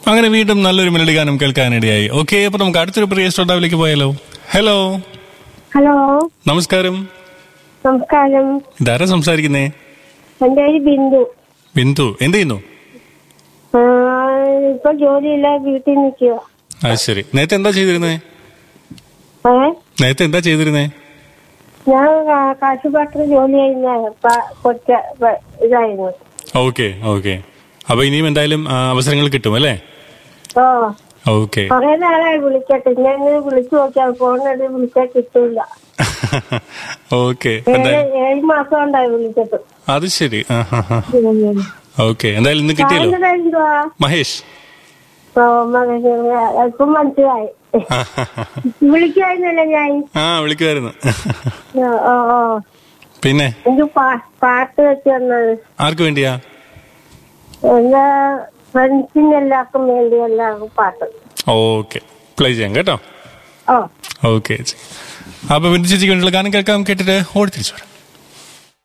അങ്ങനെ വീണ്ടും നല്ലൊരു മെലഡി ഗാനം കേൾക്കാനിടയായി ഓക്കെ അപ്പൊ നമുക്ക് അടുത്തൊരു പ്രിയ ശ്രോതാവിലേക്ക് പോയാലോ ഹലോ ഹലോ നമസ്കാരം നമസ്കാരം ഇതാരാ സംസാരിക്കുന്നേ എന്റെ പേര് ബിന്ദു ബിന്ദു എന്ത് ചെയ്യുന്നു ആ, ഇപ്പൊ ജോലിയില്ല വീട്ടിൽ നിൽക്കുക അത് ശരി നേരത്തെ എന്താ ചെയ്തിരുന്നേ ഏ നേരത്തെ എന്താ ചെയ്തിരുന്നേ ഞാൻ കാ- കാശുപാട്ടിൽ ജോലി ചെയ്യുന്ന പ- കൊച്ച പ- ഇതായിരുന്നു ഓക്കെ ഓക്കെ അപ്പൊ ഇനിയും എന്തായാലും ആ, അവസരങ്ങൾ കിട്ടും അല്ലേ ഓ ഓക്കെ കൊറേ നാളായി വിളിക്കട്ടെ ഞാൻ ഇങ്ങനെ വിളിച്ചു നോക്കിയാൽ ഫോണിനത് വിളിച്ചാൽ കിട്ടൂല ഓക്കെ ഏഴ് എന്തായാലും ഏഴ് മാസം ഉണ്ടായി വിളിച്ചിട്ട് അത് ശരി ഓക്കെ എന്തായാലും ഇന്ന് കിട്ടിയല്ലോ സാറിന്റെ എന്തുവാ മഹേഷ് ഓ മകന് ഇപ്പം മനസ്സിലായി വിളിക്കായിരുന്നല്ലോ ഞാൻ ആ വിളിക്കുമായിരുന്നു ഓ, ഓ ഓ പിന്നെ എനിക്ക് പാ- പാട്ട് വെച്ച് തന്നത് ആർക്ക് വേണ്ടിയാ എന്റെ ഫ്രണ്ട്സിന് എല്ലാവർക്കും വേണ്ടി എല്ലാവർക്കും പാട്ട് ഓക്കെ പ്ലേ ചെയ്യാം കേട്ടോ ഓ ഓക്കെ ചേച്ചി അപ്പൊ ബിന്ദു ചേച്ചിക്ക് വേണ്ടിയുള്ള ഗാനം കേൾക്കാം കേട്ടിട്ട് ഓടി തിരിച്ചു വരാം